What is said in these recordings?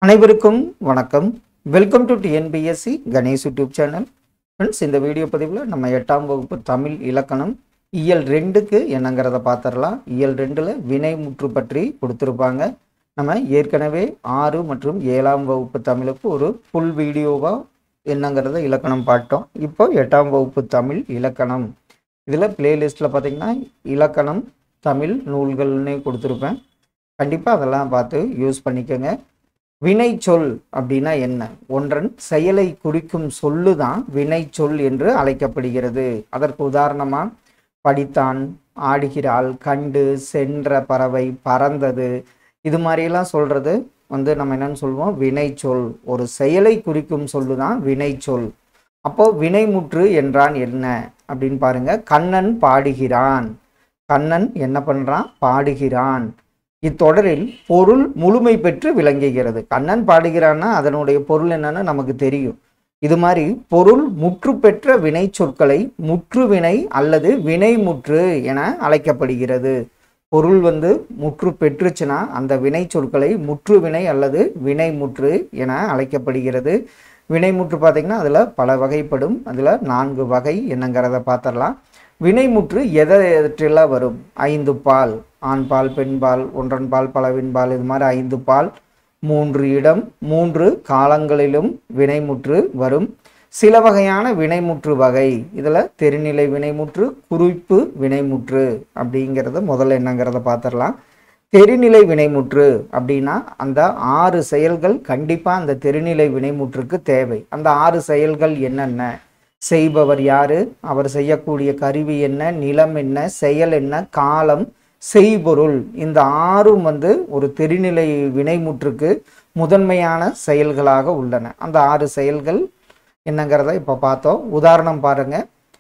அனைவருக்கும் வணக்கம் welcome to TNPSC Ganesh YouTube channel friends இந்த வீடியோ பதிவில் நம்ம எட்டாம் வகுப்பு தமிழ் இலக்கணம் இயல் ரெண்டுக்கு என்னங்கிறத பார்த்துடலாம் இயல் ரெண்டில் வினைமுற்று பற்றி கொடுத்துருப்பாங்க நம்ம ஏற்கனவே ஆறு மற்றும் ஏழாம் வகுப்பு தமிழுக்கு ஒரு ஃபுல் வீடியோவாக என்னங்கிறத இலக்கணம் பார்த்தோம் இப்போ எட்டாம் வகுப்பு தமிழ் இலக்கணம் இதில் பிளேலிஸ்ட்டில் பார்த்தீங்கன்னா இலக்கணம் தமிழ் நூல்கள்னே கொடுத்துருப்பேன் கண்டிப்பாக அதெல்லாம் பார்த்து யூஸ் பண்ணிக்கோங்க வினைச்சொல் அப்படின்னா என்ன ஒன்றன் செயலை குறிக்கும் சொல்லு தான் வினைச்சொல் என்று அழைக்கப்படுகிறது அதற்கு உதாரணமாக படித்தான் ஆடுகிறாள் கண்டு சென்ற பறவை பறந்தது இது மாதிரியெல்லாம் சொல்கிறது வந்து நம்ம என்னன்னு சொல்லுவோம் வினைச்சொல் ஒரு செயலை குறிக்கும் சொல்லு தான் வினைச்சொல் அப்போ வினைமுற்று என்றான் என்ன அப்படின்னு பாருங்க கண்ணன் பாடுகிறான் கண்ணன் என்ன பண்றான் பாடுகிறான் இத்தொடரில் பொருள் முழுமை பெற்று விளங்குகிறது கண்ணன் பாடுகிறான்னா அதனுடைய பொருள் என்னன்னு நமக்கு தெரியும் இது மாதிரி பொருள் முற்று பெற்ற வினை சொற்களை முற்றுவினை அல்லது வினைமுற்று என அழைக்கப்படுகிறது பொருள் வந்து முற்று பெற்றுச்சுன்னா அந்த வினை சொற்களை முற்றுவினை அல்லது வினைமுற்று என அழைக்கப்படுகிறது வினைமுற்று பார்த்தீங்கன்னா அதில் பல வகைப்படும் அதில் நான்கு வகை என்னங்கிறத பார்த்துடலாம் வினைமுற்று எதற்றெல்லாம் வரும் ஐந்து பால் ஆண் பால் பெண் பால் ஒன்றன் பால் பலவின் பால் இது மாதிரி ஐந்து பால் மூன்று இடம் மூன்று காலங்களிலும் வினைமுற்று வரும் சில வகையான வினைமுற்று வகை இதில் தெரிநிலை வினைமுற்று குறிப்பு வினைமுற்று அப்படிங்கிறது முதல்ல என்னங்கிறத பார்த்துடலாம் தெரிநிலை வினைமுற்று அப்படின்னா அந்த ஆறு செயல்கள் கண்டிப்பாக அந்த தெரிநிலை வினைமுற்றுக்கு தேவை அந்த ஆறு செயல்கள் என்னென்ன செய்பவர் யாரு அவர் செய்யக்கூடிய கருவி என்ன நிலம் என்ன செயல் என்ன காலம் செய்பொருள் இந்த ஆறும் வந்து ஒரு தெரிநிலை வினைமுற்றுக்கு முதன்மையான செயல்களாக உள்ளன அந்த ஆறு செயல்கள் என்னங்கிறத இப்போ பார்த்தோம் உதாரணம் பாருங்க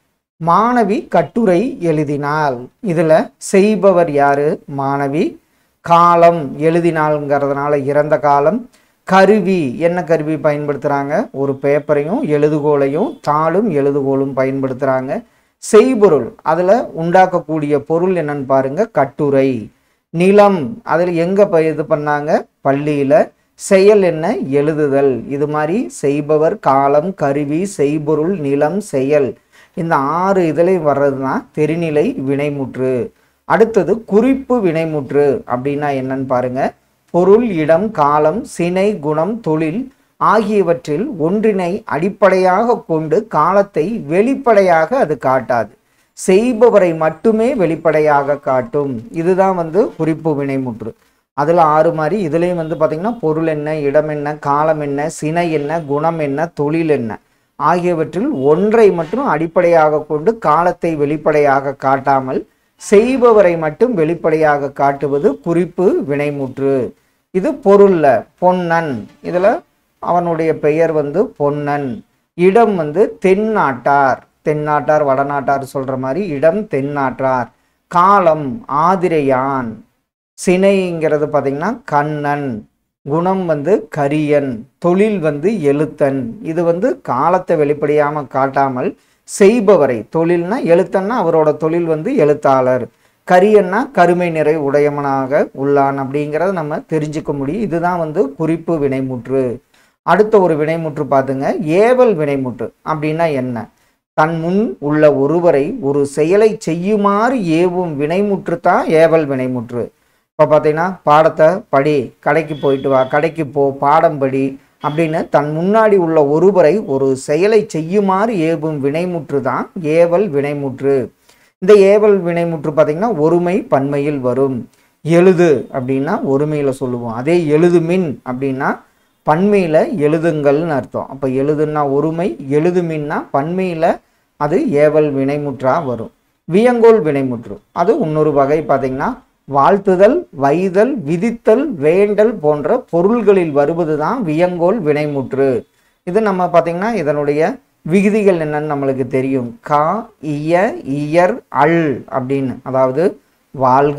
மாணவி கட்டுரை எழுதினாள் இதில் செய்பவர் யாரு மாணவி காலம் எழுதினாள்ங்கிறதுனால இறந்த காலம் கருவி என்ன கருவி பயன்படுத்துகிறாங்க ஒரு பேப்பரையும் எழுதுகோலையும் தாளும் எழுதுகோலும் பயன்படுத்துகிறாங்க செய்பொருள் அதில் உண்டாக்கக்கூடிய பொருள் என்னன்னு பாருங்க கட்டுரை நிலம் அதில் எங்கே ப இது பண்ணாங்க பள்ளியில் செயல் என்ன எழுதுதல் இது மாதிரி செய்பவர் காலம் கருவி செய்பொருள் நிலம் செயல் இந்த ஆறு இதுலையும் வர்றது தான் தெரிநிலை வினைமுற்று அடுத்தது குறிப்பு வினைமுற்று அப்படின்னா என்னன்னு பாருங்க பொருள் இடம் காலம் சினை குணம் தொழில் ஆகியவற்றில் ஒன்றினை அடிப்படையாக கொண்டு காலத்தை வெளிப்படையாக அது காட்டாது செய்பவரை மட்டுமே வெளிப்படையாக காட்டும் இதுதான் வந்து குறிப்பு வினைமுற்று அதில் ஆறு மாதிரி இதுலேயும் வந்து பார்த்திங்கன்னா பொருள் என்ன இடம் என்ன காலம் என்ன சினை என்ன குணம் என்ன தொழில் என்ன ஆகியவற்றில் ஒன்றை மட்டும் அடிப்படையாக கொண்டு காலத்தை வெளிப்படையாக காட்டாமல் செய்பவரை மட்டும் வெளிப்படையாக காட்டுவது குறிப்பு வினைமுற்று இது பொருள்ல பொன்னன் இதில் அவனுடைய பெயர் வந்து பொன்னன் இடம் வந்து தென்னாட்டார் தென்னாட்டார் வடநாட்டார் சொல்ற மாதிரி இடம் தென்னாட்டார் காலம் ஆதிரையான் சினைங்கிறது பார்த்தீங்கன்னா கண்ணன் குணம் வந்து கரியன் தொழில் வந்து எழுத்தன் இது வந்து காலத்தை வெளிப்படையாமல் காட்டாமல் செய்பவரை தொழில்னா எழுத்தன்னா அவரோட தொழில் வந்து எழுத்தாளர் கரியன்னா கருமை நிறை உடையவனாக உள்ளான் அப்படிங்கிறத நம்ம தெரிஞ்சுக்க முடியும் இதுதான் வந்து குறிப்பு வினைமுற்று அடுத்த ஒரு வினைமுற்று பார்த்துங்க ஏவல் வினைமுற்று அப்படின்னா என்ன தன் முன் உள்ள ஒருவரை ஒரு செயலை செய்யுமாறு ஏவும் வினைமுற்று தான் ஏவல் வினைமுற்று இப்போ பார்த்தீங்கன்னா பாடத்தை படி கடைக்கு போயிட்டு வா கடைக்கு போ பாடம் படி அப்படின்னு தன் முன்னாடி உள்ள ஒருவரை ஒரு செயலை செய்யுமாறு ஏவும் வினைமுற்று தான் ஏவல் வினைமுற்று இந்த ஏவல் வினைமுற்று பார்த்திங்கன்னா ஒருமை பன்மையில் வரும் எழுது அப்படின்னா ஒருமையில் சொல்லுவோம் அதே எழுதுமின் அப்படின்னா பன்மையில் எழுதுங்கள்னு அர்த்தம் அப்போ எழுதுன்னா ஒருமை எழுதுமின்னா பன்மையில் அது ஏவல் வினைமுற்றா வரும் வியங்கோல் வினைமுற்று அது இன்னொரு வகை பார்த்திங்கன்னா வாழ்த்துதல் வைதல் விதித்தல் வேண்டல் போன்ற பொருள்களில் வருவது தான் வியங்கோல் வினைமுற்று இது நம்ம பார்த்திங்கன்னா இதனுடைய விகுதிகள் என்னன்னு நம்மளுக்கு தெரியும் கா இய இயர் அல் அப்படின்னு அதாவது வாழ்க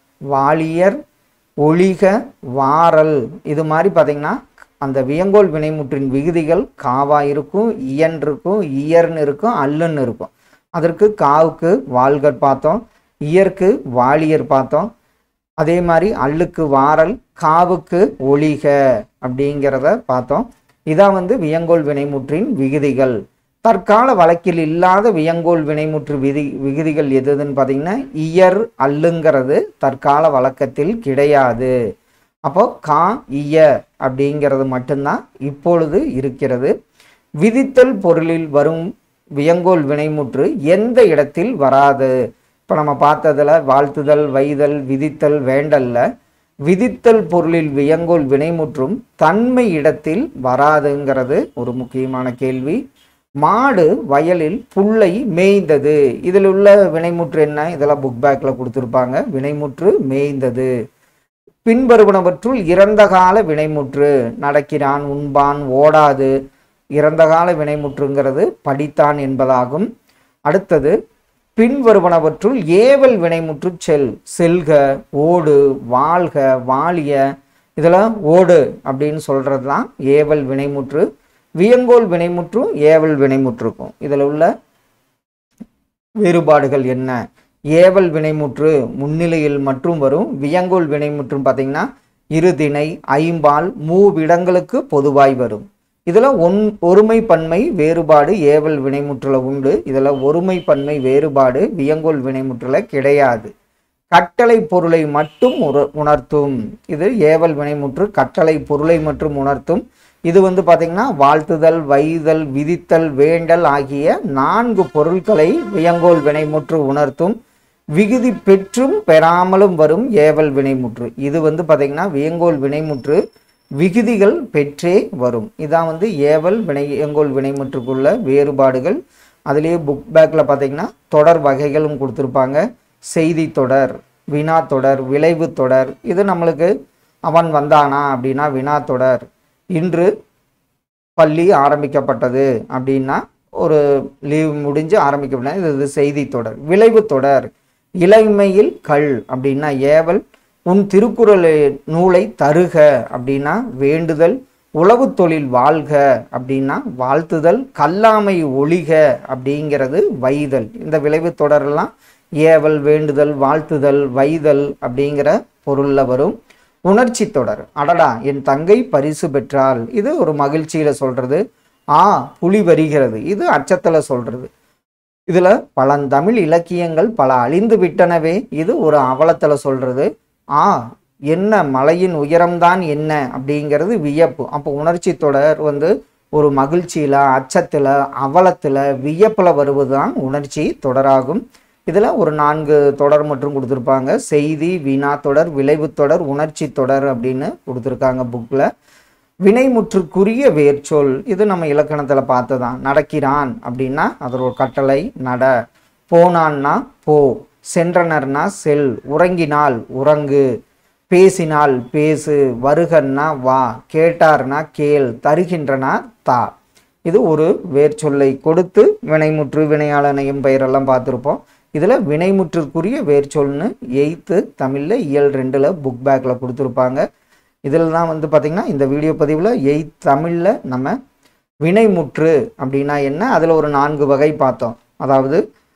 வாளியர் ஒளிக வாரல் இது மாதிரி பார்த்திங்கன்னா அந்த வியங்கோல் வினைமுற்றின் விகுதிகள் காவா இருக்கும் இயன் இருக்கும் இயர்னு இருக்கும் அல்லுன்னு இருக்கும் அதற்கு காவுக்கு வாள்கர் பார்த்தோம் இயற்கு வாளியர் பார்த்தோம் அதே மாதிரி அல்லுக்கு வாரல் காவுக்கு ஒளிக அப்படிங்கிறத பார்த்தோம் இதான் வந்து வியங்கோல் வினைமுற்றின் விகுதிகள் தற்கால வழக்கில் இல்லாத வியங்கோல் வினைமுற்று விதி விகுதிகள் எதுன்னு பார்த்தீங்கன்னா இயர் அல்லுங்கிறது தற்கால வழக்கத்தில் கிடையாது அப்போ கா இய அப்படிங்கிறது மட்டும்தான் இப்பொழுது இருக்கிறது விதித்தல் பொருளில் வரும் வியங்கோல் வினைமுற்று எந்த இடத்தில் வராது இப்போ நம்ம பார்த்ததில் வாழ்த்துதல் வைதல் விதித்தல் வேண்டல்ல விதித்தல் பொருளில் வியங்கோல் வினைமுற்றும் தன்மை இடத்தில் வராதுங்கிறது ஒரு முக்கியமான கேள்வி மாடு வயலில் புல்லை மேய்ந்தது இதில் உள்ள வினைமுற்று என்ன இதெல்லாம் புக் பேக்கில் கொடுத்துருப்பாங்க வினைமுற்று மேய்ந்தது பின்வருவனவற்றுள் இறந்த கால வினைமுற்று நடக்கிறான் உண்பான் ஓடாது இறந்த கால வினைமுற்றுங்கிறது படித்தான் என்பதாகும் அடுத்தது பின்வருவனவற்றுள் ஏவல் வினைமுற்று செல் செல்க ஓடு வாழ்க வாழிய இதெல்லாம் ஓடு அப்படின்னு சொல்கிறது தான் ஏவல் வினைமுற்று வியங்கோல் வினைமுற்றும் ஏவல் வினைமுற்றுக்கும் இதில் உள்ள வேறுபாடுகள் என்ன ஏவல் வினைமுற்று முன்னிலையில் மற்றும் வரும் வியங்கோல் வினைமுற்றும் பார்த்தீங்கன்னா இருதிணை ஐம்பால் மூவிடங்களுக்கு பொதுவாய் வரும் இதில் ஒன் ஒருமை பன்மை வேறுபாடு ஏவல் வினைமுற்றுல உண்டு இதில் ஒருமை பன்மை வேறுபாடு வியங்கோல் வினைமுற்றுல கிடையாது கட்டளை பொருளை மட்டும் உர உணர்த்தும் இது ஏவல் வினைமுற்று கட்டளை பொருளை மட்டும் உணர்த்தும் இது வந்து பார்த்திங்கன்னா வாழ்த்துதல் வைதல் விதித்தல் வேண்டல் ஆகிய நான்கு பொருட்களை வியங்கோல் வினைமுற்று உணர்த்தும் விகுதி பெற்றும் பெறாமலும் வரும் ஏவல் வினைமுற்று இது வந்து பார்த்திங்கன்னா வியங்கோல் வினைமுற்று விகுதிகள் பெற்றே வரும் இதான் வந்து ஏவல் வினை வியங்கோல் வினைமுற்றுக்குள்ள வேறுபாடுகள் அதுலேயே புக் பேக்கில் பார்த்தீங்கன்னா தொடர் வகைகளும் கொடுத்துருப்பாங்க செய்தி தொடர் வினா தொடர் விளைவு தொடர் இது நம்மளுக்கு அவன் வந்தானா அப்படின்னா வினா தொடர் இன்று பள்ளி ஆரம்பிக்கப்பட்டது அப்படின்னா ஒரு லீவ் முடிஞ்சு ஆரம்பிக்கப்பட்டது இது இது செய்தி தொடர் விளைவு தொடர் இளமையில் கல் அப்படின்னா ஏவல் உன் திருக்குறள் நூலை தருக அப்படின்னா வேண்டுதல் உளவு தொழில் வாழ்க அப்படின்னா வாழ்த்துதல் கல்லாமை ஒழிக அப்படிங்கிறது வைதல் இந்த விளைவு தொடரெல்லாம் ஏவல் வேண்டுதல் வாழ்த்துதல் வைதல் அப்படிங்கிற பொருளில் வரும் உணர்ச்சி தொடர் அடடா என் தங்கை பரிசு பெற்றால் இது ஒரு மகிழ்ச்சியில் சொல்கிறது ஆ புலி வருகிறது இது அச்சத்தில் சொல்கிறது இதில் பழந்தமிழ் இலக்கியங்கள் பல அழிந்து விட்டனவே இது ஒரு அவலத்தில் சொல்கிறது ஆ என்ன மலையின் உயரம்தான் என்ன அப்படிங்கிறது வியப்பு அப்போ உணர்ச்சி தொடர் வந்து ஒரு மகிழ்ச்சியில் அச்சத்தில் அவலத்தில் வியப்பில் வருவது தான் உணர்ச்சி தொடராகும் இதில் ஒரு நான்கு தொடர் மட்டும் கொடுத்துருப்பாங்க செய்தி வினா தொடர் விளைவு தொடர் உணர்ச்சி தொடர் அப்படின்னு கொடுத்துருக்காங்க புக்கில் வினைமுற்றுக்குரிய வேர்ச்சொல் இது நம்ம இலக்கணத்தில் பார்த்ததான் நடக்கிறான் அப்படின்னா அதோட கட்டளை நட போனான்னா போ சென்றனர்னா செல் உறங்கினால் உறங்கு பேசினால் பேசு வருகன்னா வா கேட்டார்னா கேள் தருகின்றனா தா இது ஒரு வேர்ச்சொல்லை கொடுத்து வினைமுற்று வினையாளனையும் பெயரெல்லாம் பார்த்துருப்போம் இதில் வினைமுற்றுக்குரிய வேர்ச்சொல்னு எயித்து தமிழில் இயல் ரெண்டில் புக் பேக்கில் கொடுத்துருப்பாங்க இதில் தான் வந்து பார்த்திங்கன்னா இந்த வீடியோ பதிவில் எயித் தமிழில் நம்ம வினைமுற்று அப்படின்னா என்ன அதில் ஒரு நான்கு வகை பார்த்தோம் அதாவது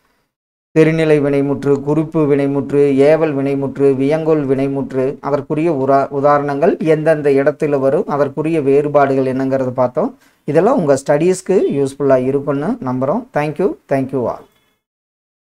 பெருநிலை வினைமுற்று குறிப்பு வினைமுற்று ஏவல் வினைமுற்று வியங்கோல் வினைமுற்று அதற்குரிய உரா உதாரணங்கள் எந்தெந்த இடத்துல வரும் அதற்குரிய வேறுபாடுகள் என்னங்கிறது பார்த்தோம் இதெல்லாம் உங்கள் ஸ்டடீஸ்க்கு யூஸ்ஃபுல்லாக இருக்குன்னு நம்புகிறோம் தேங்க்யூ தேங்க்யூ ஆல்